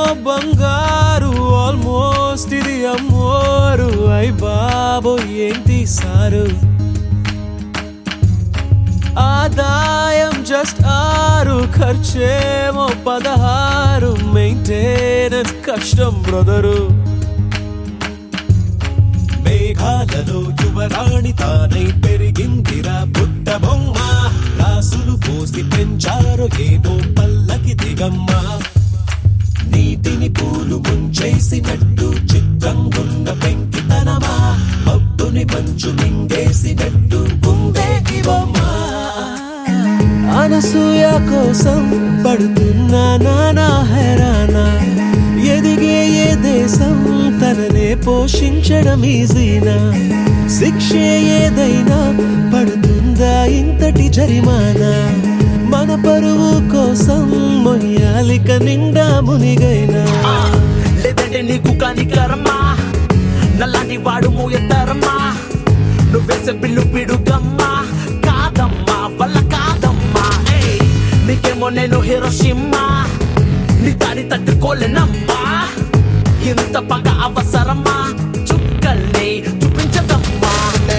బంగారు ఆల్మోస్ట్ ఇది అమ్మోరు అయ్ బాబో ఏంటి సారు ఆదాయం జస్ట్ ఆరు ఖర్చేమో పదహారు మెయింటెనెన్స్ కష్టం బ్రదరు మేఘాలలో యువరాణి తానై పెరిగిందిరా పుట్ట బొమ్మ రాసులు పోసి పెంచారు ఏదో పల్లకి దిగమ్మ నీటిని పూలు ముంచేసినట్టు చిత్రంగున్న పెంకితనమా మబ్బుని మంచు మింగేసినట్టు ఉందే ఈ బొమ్మ అనసూయ కోసం పడుతున్నా నానా హెరానా ఎదిగే ఏ దేశం తననే పోషించడం ఈజీనా శిక్షే ఏదైనా పడుతుందా ఇంతటి జరిమానా మన పరువు కోసం మొయ్యాలిక నిండా మునిగైనా లేదంటే నీకు కాని కర్మ నల్లాంటి వాడు మోయతరమా నువ్వేసే బిల్లు పిడుగమ్మా కాదమ్మా వల్ల కాదమ్మా ఏయ్, నీకేమో నేను హీరోషిమ్మా నీ దాడి తట్టుకోలేనమ్మా ఇంత పగ అవసరమా చుక్కల్ని చూపించదమ్మా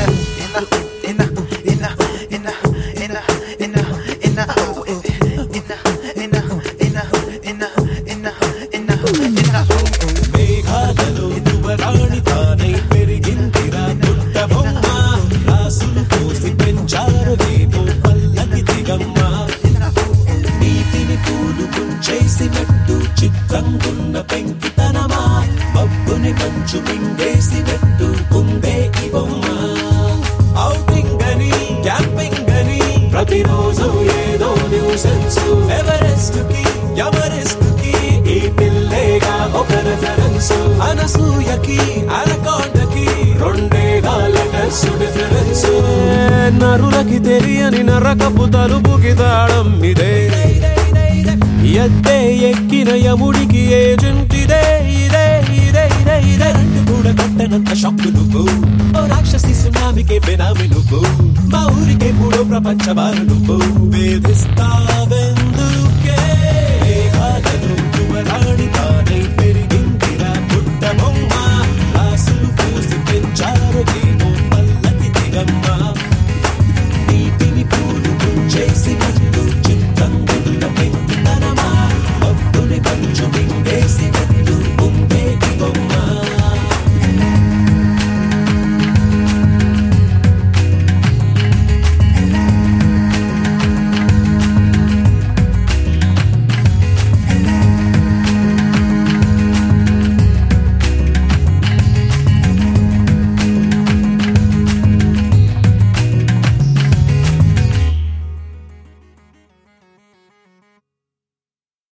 మేఘాలలో యువరాణి తానై పెరిగిందిరా పుట్ట బొమ్మ రాసులు పోసి పెంచారు ఏమో పల్లకి దిగమ్మ నీటిని పూలు గుంచేసినట్టు చిత్రంగున్న పెంకితనమా మబ్బుని మంచు మింగేసినట్టు ఉందే ఈ బొమ్మ ఔటింగ్ అని క్యాంపింగ్ అని ప్రతిరోజు ఏదో న్యూసెన్స్ ఎవరెస్ట్ కి ఎవరెస్ట్ కి ఈ పిల్లేగా ఒక రెఫరెన్స్ అనసూయకి అనకొండకి రెండేగా లెటర్స్ డిఫరెన్స్ నరులకి తెలియని నరకపు తలుపుకి తాళం ఇదే ఎద్దే ఎక్కిన యముడికి ఏజెంట్ ఇదే ఇదే ఇదే ఇదే ఇదే రెండు కూడా కట్టనంత షాక్ నువ్వు ఓ రాక్షసి సునామికే బెనామి నువ్వు మా ఊరికే మూడో ప్రపంచ బారు నువ్వు వేధిస్తావెందుకే